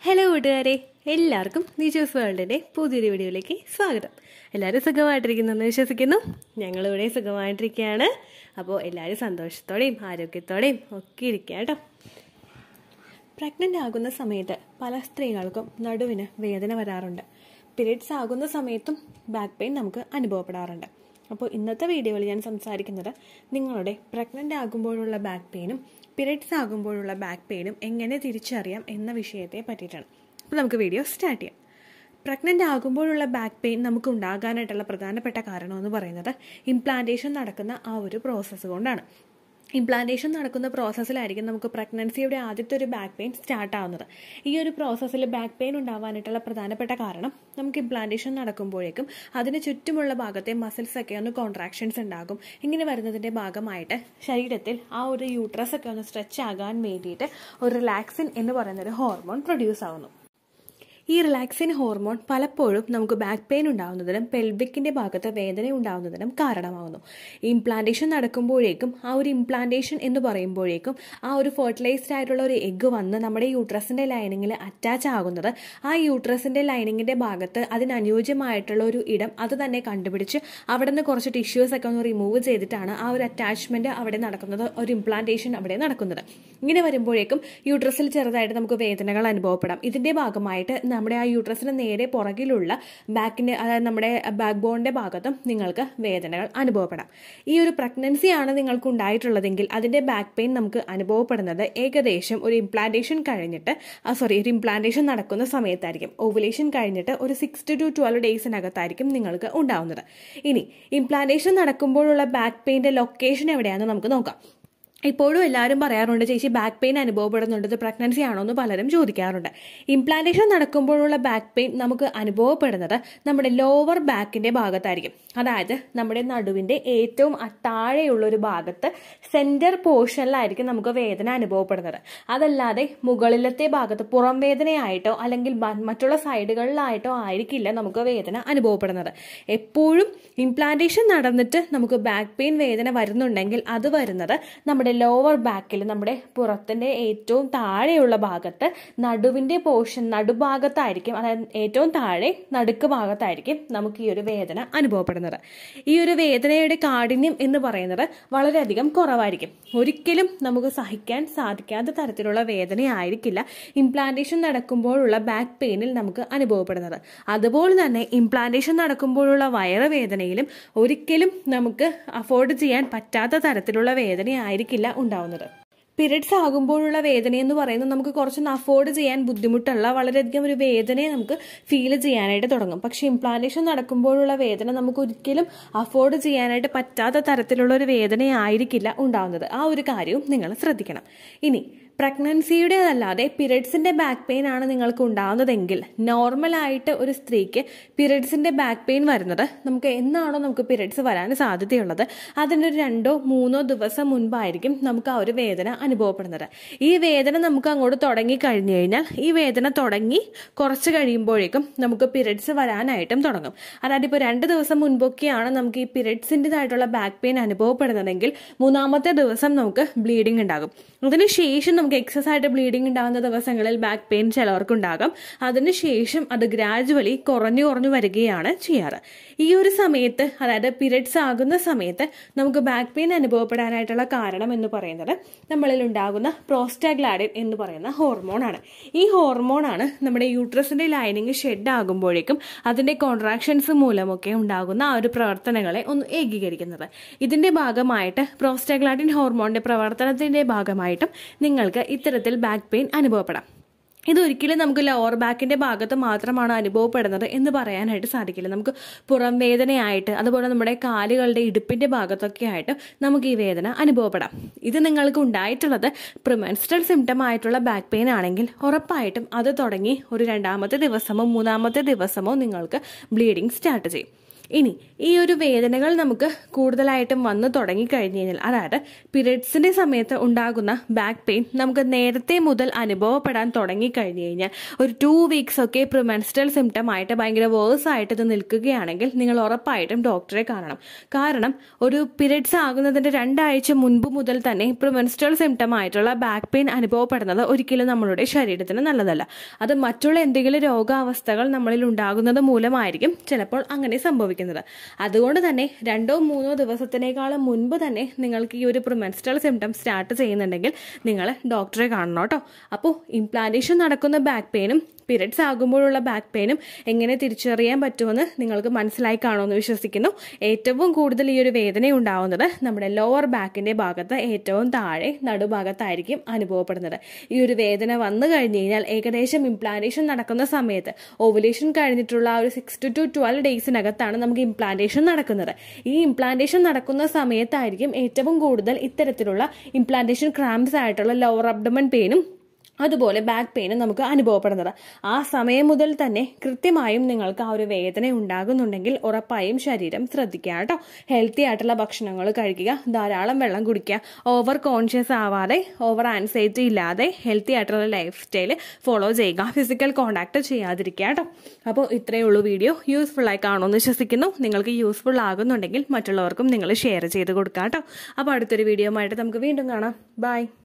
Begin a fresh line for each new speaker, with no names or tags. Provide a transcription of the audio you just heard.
hello കൂട്ടുകാരെ എല്ലാവർക്കും നീച്ചോസ് വേൾഡിൻ്റെ പുതിയൊരു വീഡിയോയിലേക്ക് സ്വാഗതം എല്ലാവരും സുഖമായിട്ടിരിക്കുന്നെന്ന് വിശ്വസിക്കുന്നു ഞങ്ങളിവിടെ സുഖമായിട്ടിരിക്കുകയാണ് അപ്പോൾ എല്ലാവരും സന്തോഷത്തോടെയും ആരോഗ്യത്തോടെയും ഒക്കെ ഇരിക്കുക കേട്ടോ പ്രഗ്നൻ്റ് ആകുന്ന സമയത്ത് പല സ്ത്രീകൾക്കും നടുവിന് വേദന വരാറുണ്ട് പീരീഡ്സ് ആകുന്ന സമയത്തും ബാക്ക് പെയിൻ നമുക്ക് അനുഭവപ്പെടാറുണ്ട് അപ്പോൾ ഇന്നത്തെ വീഡിയോയിൽ ഞാൻ സംസാരിക്കുന്നത് നിങ്ങളുടെ പ്രഗ്നൻ്റ് ആകുമ്പോഴുള്ള ബാക്ക് പെയിനും പീരീഡ്സ് ആകുമ്പോഴുള്ള ബാക്ക് പെയിനും എങ്ങനെ തിരിച്ചറിയാം എന്ന വിഷയത്തെ പറ്റിയിട്ടാണ് അപ്പോൾ നമുക്ക് വീഡിയോ സ്റ്റാർട്ട് ചെയ്യാം പ്രഗ്നൻ്റ് ആകുമ്പോഴുള്ള ബാക്ക് പെയിൻ നമുക്ക് ഉണ്ടാകാനായിട്ടുള്ള പ്രധാനപ്പെട്ട കാരണം എന്ന് പറയുന്നത് ഇംപ്ലാന്റേഷൻ നടക്കുന്ന ആ ഒരു പ്രോസസ്സ് കൊണ്ടാണ് ഇംപ്ലാന്റേഷൻ നടക്കുന്ന പ്രോസസ്സിലായിരിക്കും നമുക്ക് പ്രഗ്നൻസിയുടെ ആദ്യത്തെ ഒരു ബാക്ക് പെയിൻ സ്റ്റാർട്ട് ആവുന്നത് ഈ ഒരു പ്രോസസ്സിൽ ബാക്ക് പെയിൻ ഉണ്ടാവാനായിട്ടുള്ള പ്രധാനപ്പെട്ട കാരണം നമുക്ക് ഇംപ്ലാന്റേഷൻ നടക്കുമ്പോഴേക്കും അതിന് ചുറ്റുമുള്ള ഭാഗത്തെ മസിൽസ് ഒക്കെ ഒന്ന് കോൺട്രാക്ഷൻസ് ഉണ്ടാകും ഇങ്ങനെ വരുന്നതിൻ്റെ ഭാഗമായിട്ട് ശരീരത്തിൽ ആ ഒരു യൂട്രസ് ഒക്കെ ഒന്ന് സ്ട്രെച്ച് ആകാൻ വേണ്ടിയിട്ട് ഒരു റിലാക്സിൻ എന്ന് പറയുന്ന ഒരു ഹോർമോൺ പ്രൊഡ്യൂസ് ആവുന്നു ഈ റിലാക്സിൻ ഹോർമോൺ പലപ്പോഴും നമുക്ക് ബാക്ക് പെയിൻ ഉണ്ടാകുന്നതിനും പെൽവിക്കിന്റെ ഭാഗത്ത് വേദന ഉണ്ടാകുന്നതിനും കാരണമാകുന്നു ഈ ഇംപ്ലാന്റേഷൻ നടക്കുമ്പോഴേക്കും ആ ഒരു ഇംപ്ലാന്റേഷൻ എന്ന് പറയുമ്പോഴേക്കും ആ ഒരു ഫെർട്ടിലൈസ്ഡ് ആയിട്ടുള്ള ഒരു എഗ്ഗ് വന്ന് നമ്മുടെ യൂട്രസിന്റെ ലൈനിങ്ങിൽ അറ്റാച്ച് ആകുന്നത് ആ യൂട്രസിന്റെ ലൈനിങ്ങിന്റെ ഭാഗത്ത് അതിനനുയോജ്യമായിട്ടുള്ള ഒരു ഇടം അത് തന്നെ കണ്ടുപിടിച്ച് അവിടെ നിന്ന് കുറച്ച് ടിഷ്യൂസ് ഒക്കെ ഒന്ന് റിമൂവ് ചെയ്തിട്ടാണ് ആ ഒരു അറ്റാച്ച്മെന്റ് അവിടെ നടക്കുന്നത് ഒരു ഇംപ്ലാന്റേഷൻ അവിടെ നടക്കുന്നത് ഇങ്ങനെ വരുമ്പോഴേക്കും യൂട്രസിൽ ചെറുതായിട്ട് നമുക്ക് വേദനകൾ അനുഭവപ്പെടാം ഇതിന്റെ ഭാഗമായിട്ട് നമ്മുടെ ആ യൂട്രസിന് നേരെ പുറകിലുള്ള ബാക്കിന്റെ അതായത് നമ്മുടെ ബാക്ക് ബോണിന്റെ ഭാഗത്തും നിങ്ങൾക്ക് വേദനകൾ അനുഭവപ്പെടാം ഈ ഒരു പ്രഗ്നൻസി ആണ് നിങ്ങൾക്ക് ഉണ്ടായിട്ടുള്ളതെങ്കിൽ അതിന്റെ ബാക്ക് പെയിൻ നമുക്ക് അനുഭവപ്പെടുന്നത് ഏകദേശം ഒരു ഇംപ്ലാന്റേഷൻ കഴിഞ്ഞിട്ട് സോറി ഒരു ഇംപ്ലാന്റേഷൻ നടക്കുന്ന സമയത്തായിരിക്കും ഓവുലേഷൻ കഴിഞ്ഞിട്ട് ഒരു സിക്സ് ടു ട്വൽവ് ഡേയ്സിനകത്തായിരിക്കും നിങ്ങൾക്ക് ഉണ്ടാവുന്നത് ഇനി ഇംപ്ലാന്റേഷൻ നടക്കുമ്പോഴുള്ള ബാക്ക് പെയിന്റെ ലൊക്കേഷൻ എവിടെയാണെന്ന് നമുക്ക് നോക്കാം ഇപ്പോഴും എല്ലാവരും പറയാറുണ്ട് ചേച്ചി ബാക്ക് പെയിൻ അനുഭവപ്പെടുന്നുണ്ട് ഇത് പ്രഗ്നൻസി ആണോ എന്ന് പലരും ചോദിക്കാറുണ്ട് ഇംപ്ലാന്റേഷൻ നടക്കുമ്പോഴുള്ള ബാക്ക് പെയിൻ നമുക്ക് അനുഭവപ്പെടുന്നത് നമ്മുടെ ലോവർ ബാക്കിന്റെ ഭാഗത്തായിരിക്കും അതായത് നമ്മുടെ നടുവിന്റെ ഏറ്റവും താഴെയുള്ള ഒരു ഭാഗത്ത് സെന്റർ പോർഷനിലായിരിക്കും നമുക്ക് വേദന അനുഭവപ്പെടുന്നത് അതല്ലാതെ മുകളിലത്തെ ഭാഗത്ത് പുറം വേദനയായിട്ടോ അല്ലെങ്കിൽ മറ്റുള്ള സൈഡുകളിലായിട്ടോ ആയിരിക്കില്ല നമുക്ക് വേദന അനുഭവപ്പെടുന്നത് എപ്പോഴും ഇംപ്ലാന്റേഷൻ നടന്നിട്ട് നമുക്ക് ബാക്ക് പെയിൻ വേദന വരുന്നുണ്ടെങ്കിൽ അത് വരുന്നത് നമ്മുടെ ലോവർ ബാക്കിൽ നമ്മുടെ പുറത്തിന്റെ ഏറ്റവും താഴെയുള്ള ഭാഗത്ത് നടുവിന്റെ പോർഷൻ നടുഭാഗത്തായിരിക്കും അതായത് ഏറ്റവും താഴെ നടുക്ക് ഭാഗത്തായിരിക്കും നമുക്ക് ഈ ഒരു വേദന അനുഭവപ്പെടുന്നത് ഈ ഒരു വേദനയുടെ കാഠിന്യം എന്ന് പറയുന്നത് വളരെയധികം കുറവായിരിക്കും ഒരിക്കലും നമുക്ക് സഹിക്കാൻ സാധിക്കാത്ത തരത്തിലുള്ള വേദനയായിരിക്കില്ല ഇംപ്ലാന്റേഷൻ നടക്കുമ്പോഴുള്ള ബാക്ക് പെയിനിൽ നമുക്ക് അനുഭവപ്പെടുന്നത് അതുപോലെ തന്നെ ഇംപ്ലാന്റേഷൻ നടക്കുമ്പോഴുള്ള വയറുവേദനയിലും ഒരിക്കലും നമുക്ക് അഫോർഡ് ചെയ്യാൻ പറ്റാത്ത തരത്തിലുള്ള വേദനയായിരിക്കില്ല ഉണ്ടാവുന്നത് പീരിയഡ്സ് ആകുമ്പോഴുള്ള വേദന എന്ന് പറയുന്നത് നമുക്ക് കുറച്ചൊന്ന് അഫോർഡ് ചെയ്യാൻ ബുദ്ധിമുട്ടുള്ള വളരെയധികം ഒരു വേദനയെ നമുക്ക് ഫീൽ ചെയ്യാനായിട്ട് തുടങ്ങും പക്ഷേ ഇംപ്ലാന്റേഷൻ നടക്കുമ്പോഴുള്ള വേദന നമുക്ക് ഒരിക്കലും അഫോർഡ് ചെയ്യാനായിട്ട് പറ്റാത്ത തരത്തിലുള്ള ഒരു വേദനയായിരിക്കില്ല ഉണ്ടാവുന്നത് ആ ഒരു കാര്യവും നിങ്ങൾ ശ്രദ്ധിക്കണം ഇനി പ്രഗ്നൻസിയുടെ അല്ലാതെ പീരിയഡ്സിന്റെ ബാക്ക് പെയിൻ ആണ് നിങ്ങൾക്ക് ഉണ്ടാകുന്നതെങ്കിൽ നോർമലായിട്ട് ഒരു സ്ത്രീക്ക് പീരിയഡ്സിന്റെ ബാക്ക് പെയിൻ വരുന്നത് നമുക്ക് എന്നാണോ നമുക്ക് പീരിയഡ്സ് വരാൻ സാധ്യതയുള്ളത് അതിനൊരു രണ്ടോ മൂന്നോ ദിവസം മുൻപായിരിക്കും നമുക്ക് ആ ഒരു വേദന അനുഭവപ്പെടുന്നത് ഈ വേദന നമുക്ക് അങ്ങോട്ട് തുടങ്ങി കഴിഞ്ഞു കഴിഞ്ഞാൽ ഈ വേദന തുടങ്ങി കുറച്ച് കഴിയുമ്പോഴേക്കും നമുക്ക് പീരിയഡ്സ് വരാനായിട്ടും തുടങ്ങും അതായത് ഇപ്പോൾ രണ്ട് ദിവസം മുൻപൊക്കെയാണ് നമുക്ക് ഈ പീരിയഡ്സിൻ്റെതായിട്ടുള്ള ബാക്ക് പെയിൻ അനുഭവപ്പെടുന്നതെങ്കിൽ മൂന്നാമത്തെ ദിവസം നമുക്ക് ബ്ലീഡിംഗ് ഉണ്ടാകും അതിനുശേഷം നമുക്ക് എക്സസ് ആയിട്ട് ബ്ലീഡിംഗ് ഉണ്ടാകുന്ന ദിവസങ്ങളിൽ ബാക്ക് പെയിൻ ചിലവർക്ക് ഉണ്ടാകും അതിനുശേഷം അത് ഗ്രാജുവലി കുറഞ്ഞു കുറഞ്ഞു വരികയാണ് ചെയ്യാറ് ഈ ഒരു സമയത്ത് അതായത് പീരിയഡ്സ് ആകുന്ന സമയത്ത് നമുക്ക് ബാക്ക് പെയിൻ അനുഭവപ്പെടാനായിട്ടുള്ള കാരണം എന്ന് പറയുന്നത് നമ്മളിൽ ഉണ്ടാകുന്ന പ്രോസ്റ്റാഗ്ലാഡിൻ എന്ന് പറയുന്ന ഹോർമോണാണ് ഈ ഹോർമോണാണ് നമ്മുടെ യൂട്രസിന്റെ ലൈനിങ് ഷെഡ് ആകുമ്പോഴേക്കും അതിന്റെ കോൺട്രാക്ഷൻസ് മൂലമൊക്കെ ഉണ്ടാകുന്ന ആ ഒരു പ്രവർത്തനങ്ങളെ ഒന്ന് ഏകീകരിക്കുന്നത് ഇതിന്റെ ഭാഗമായിട്ട് പ്രോസ്റ്റാഗ്ലാഡിൻ ഹോർമോണിന്റെ പ്രവർത്തനത്തിന്റെ ഭാഗമായിട്ടും നിങ്ങൾക്ക് ഇത്തരത്തിൽ ബാക്ക് പെയിൻ അനുഭവപ്പെടാം ഇതൊരിക്കലും നമുക്ക് ലോവർ ബാക്കിന്റെ ഭാഗത്ത് മാത്രമാണ് അനുഭവപ്പെടുന്നത് എന്ന് പറയാനായിട്ട് സാധിക്കില്ല നമുക്ക് പുറം വേദനയായിട്ട് അതുപോലെ നമ്മുടെ കാലുകളുടെ ഇടുപ്പിന്റെ ഭാഗത്തൊക്കെ ആയിട്ട് നമുക്ക് ഈ വേദന അനുഭവപ്പെടാം ഇത് നിങ്ങൾക്ക് ഉണ്ടായിട്ടുള്ളത് പ്രിമെൻസ്ട്രൽ സിംറ്റം ആയിട്ടുള്ള ബാക്ക് പെയിൻ ആണെങ്കിൽ ഉറപ്പായിട്ടും അത് തുടങ്ങി ഒരു രണ്ടാമത്തെ ദിവസമോ മൂന്നാമത്തെ ദിവസമോ നിങ്ങൾക്ക് ബ്ലീഡിങ് സ്റ്റാർട്ട് ചെയ്യും ഇനി ഈ ഒരു വേദനകൾ നമുക്ക് കൂടുതലായിട്ടും വന്നു തുടങ്ങിക്കഴിഞ്ഞു കഴിഞ്ഞാൽ അതായത് പീരിയഡ്സിന്റെ സമയത്ത് ഉണ്ടാകുന്ന ബാക്ക് പെയിൻ നമുക്ക് നേരത്തെ മുതൽ അനുഭവപ്പെടാൻ തുടങ്ങിക്കഴിഞ്ഞു കഴിഞ്ഞാൽ ഒരു ടു വീക്സ് ഒക്കെ പ്രിമെൻസ്ട്രൽ സിംറ്റം ആയിട്ട് ഭയങ്കര വേഴ്സ് ആയിട്ട് ഇത് നിൽക്കുകയാണെങ്കിൽ നിങ്ങൾ ഉറപ്പായിട്ടും ഡോക്ടറെ കാണണം കാരണം ഒരു പീരിയഡ്സ് ആകുന്നതിന്റെ രണ്ടാഴ്ച മുൻപ് മുതൽ തന്നെ പ്രിമെൻസ്ട്രൽ സിംറ്റം ആയിട്ടുള്ള ബാക്ക് പെയിൻ അനുഭവപ്പെടുന്നത് ഒരിക്കലും നമ്മളുടെ ശരീരത്തിന് നല്ലതല്ല അത് മറ്റുള്ള എന്തെങ്കിലും രോഗാവസ്ഥകൾ നമ്മളിൽ ഉണ്ടാകുന്നത് മൂലമായിരിക്കും ചിലപ്പോൾ അങ്ങനെ സംഭവിക്കുന്നത് അതുകൊണ്ട് തന്നെ രണ്ടോ മൂന്നോ ദിവസത്തിനേക്കാളും മുൻപ് തന്നെ നിങ്ങൾക്ക് ഈ ഒരു പ്രിമെൻസ്ട്രൽ സിംറ്റം സ്റ്റാർട്ട് ചെയ്യുന്നുണ്ടെങ്കിൽ നിങ്ങൾ ഡോക്ടറെ കാണണം കേട്ടോ അപ്പോൾ ഇംപ്ലാന്റേഷൻ നടക്കുന്ന ബാക്ക് പെയിനും പീരിയഡ്സ് ആകുമ്പോഴുള്ള ബാക്ക് പെയിനും എങ്ങനെ തിരിച്ചറിയാൻ പറ്റുമെന്ന് നിങ്ങൾക്ക് മനസ്സിലായി കാണുമെന്ന് വിശ്വസിക്കുന്നു ഏറ്റവും കൂടുതൽ ഈ ഒരു വേദന ഉണ്ടാവുന്നത് നമ്മുടെ ലോവർ ബാക്കിന്റെ ഭാഗത്ത് ഏറ്റവും താഴെ നടുഭാഗത്തായിരിക്കും അനുഭവപ്പെടുന്നത് ഈ ഒരു വേദന വന്നു കഴിഞ്ഞു കഴിഞ്ഞാൽ ഏകദേശം ഇംപ്ലാന്റേഷൻ നടക്കുന്ന സമയത്ത് ഓവുലേഷൻ കഴിഞ്ഞിട്ടുള്ള ആ ഒരു സിക്സ് ടു ടു ട്വൽവ് ഡേയ്സിനകത്താണ് നമുക്ക് ഇംപ്ലാന്റേഷൻ നടക്കുന്നത് ഈ ഇംപ്ലാന്റേഷൻ നടക്കുന്ന സമയത്തായിരിക്കും ഏറ്റവും കൂടുതൽ ഇത്തരത്തിലുള്ള ഇംപ്ലാന്റേഷൻ ക്രാംസ് ആയിട്ടുള്ള ലോവർ അബ്ഡമൻ പെയിനും അതുപോലെ ബാക്ക് പെയിനും നമുക്ക് അനുഭവപ്പെടുന്നത് ആ സമയം മുതൽ തന്നെ കൃത്യമായും നിങ്ങൾക്ക് ആ ഒരു വേദന ഉണ്ടാകുന്നുണ്ടെങ്കിൽ ഉറപ്പായും ശരീരം ശ്രദ്ധിക്കുക കേട്ടോ ഹെൽത്തി ആയിട്ടുള്ള ഭക്ഷണങ്ങൾ കഴിക്കുക ധാരാളം വെള്ളം കുടിക്കുക ഓവർ കോൺഷ്യസ് ആവാതെ ഓവർ ആൻസൈറ്റി ഇല്ലാതെ ഹെൽത്തി ആയിട്ടുള്ള ലൈഫ് സ്റ്റൈൽ ഫോളോ ചെയ്യുക ഫിസിക്കൽ കോണ്ടാക്ട് ചെയ്യാതിരിക്കുക കേട്ടോ അപ്പോൾ ഇത്രയേ ഉള്ളൂ വീഡിയോ യൂസ്ഫുൾ ആയി കാണുമെന്ന് വിശ്വസിക്കുന്നു നിങ്ങൾക്ക് യൂസ്ഫുൾ ആകുന്നുണ്ടെങ്കിൽ മറ്റുള്ളവർക്കും നിങ്ങൾ ഷെയർ ചെയ്ത് കൊടുക്കുക കേട്ടോ അപ്പോൾ അടുത്തൊരു വീഡിയോ ആയിട്ട് നമുക്ക് വീണ്ടും കാണാം ബൈ